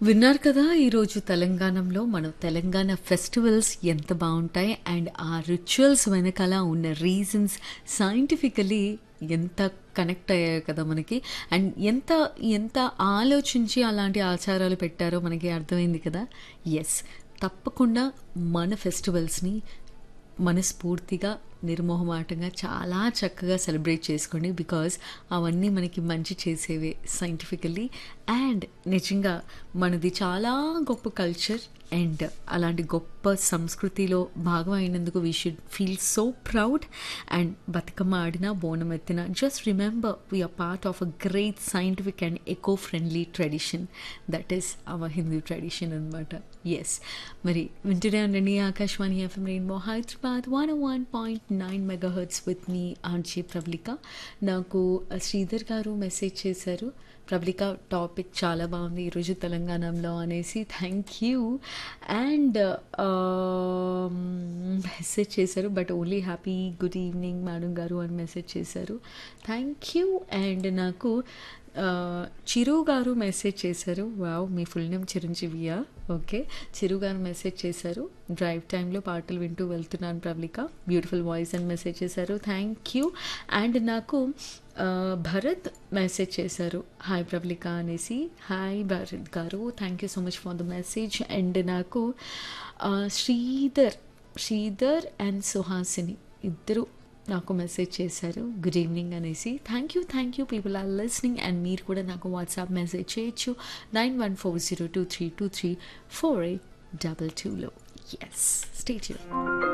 విన్నారు కదా ఈరోజు తెలంగాణలో మన తెలంగాణ ఫెస్టివల్స్ ఎంత బాగుంటాయి అండ్ ఆ రిచువల్స్ వెనకాల ఉన్న రీజన్స్ సైంటిఫికలీ ఎంత కనెక్ట్ అయ్యాయి కదా మనకి అండ్ ఎంత ఎంత ఆలోచించి అలాంటి ఆచారాలు పెట్టారో మనకి అర్థమైంది కదా ఎస్ తప్పకుండా మన ఫెస్టివల్స్ని మనస్ఫూర్తిగా నిర్మోహమాటంగా చాలా చక్కగా సెలబ్రేట్ చేసుకోండి బికాజ్ అవన్నీ మనకి మంచి చేసేవే సైంటిఫికల్లీ అండ్ నిజంగా మనది చాలా గొప్ప కల్చర్ అండ్ అలాంటి గొప్ప సంస్కృతిలో భాగం అయినందుకు we should feel so proud and Bathukamma ఆడినా బోనం ఎత్తిన just remember we are part of a great scientific and eco friendly tradition that is our Hindu tradition అనమాట ఎస్ మరి వింటూనే ఉండండి Akashvani FM rainbow Hyderabad one one point nine megahertz with మీ RJ Pravalika నాకు శ్రీధర్ గారు message చేశారు ప్రబలిక టాపిక్ చాలా బాగుంది ఈరోజు తెలంగాణలో అనేసి థ్యాంక్ యూ అండ్ మెసేజ్ చేశారు but only happy good evening madam garu అని మెసేజ్ చేశారు థ్యాంక్ యూ అండ్ నాకు చిరు గారు మెసేజ్ చేశారు వావ్ మీ ఫుల్ నేమ్ చిరంజీవియా ఓకే చిరు గారు మెసేజ్ చేశారు డ్రైవ్ టైంలో పాటలు వింటూ వెళ్తున్నాను ప్రవళిక బ్యూటిఫుల్ వాయిస్ అని మెసేజ్ చేశారు థ్యాంక్ యూ అండ్ నాకు భరత్ మెసేజ్ చేశారు హాయ్ ప్రవళిక అనేసి hi Bharat garu thank you so much for the message and నాకు శ్రీధర్ శ్రీధర్ అండ్ సుహాసిని ఇద్దరు నాకు మెసేజ్ చేశారు గుడ్ ఈవినింగ్ అనేసి thank you thank you people are listening and మీరు కూడా నాకు వాట్సాప్ మెసేజ్ చేయొచ్చు nine one four zero two three two three four eight double టూలో ఎస్ స్టేట్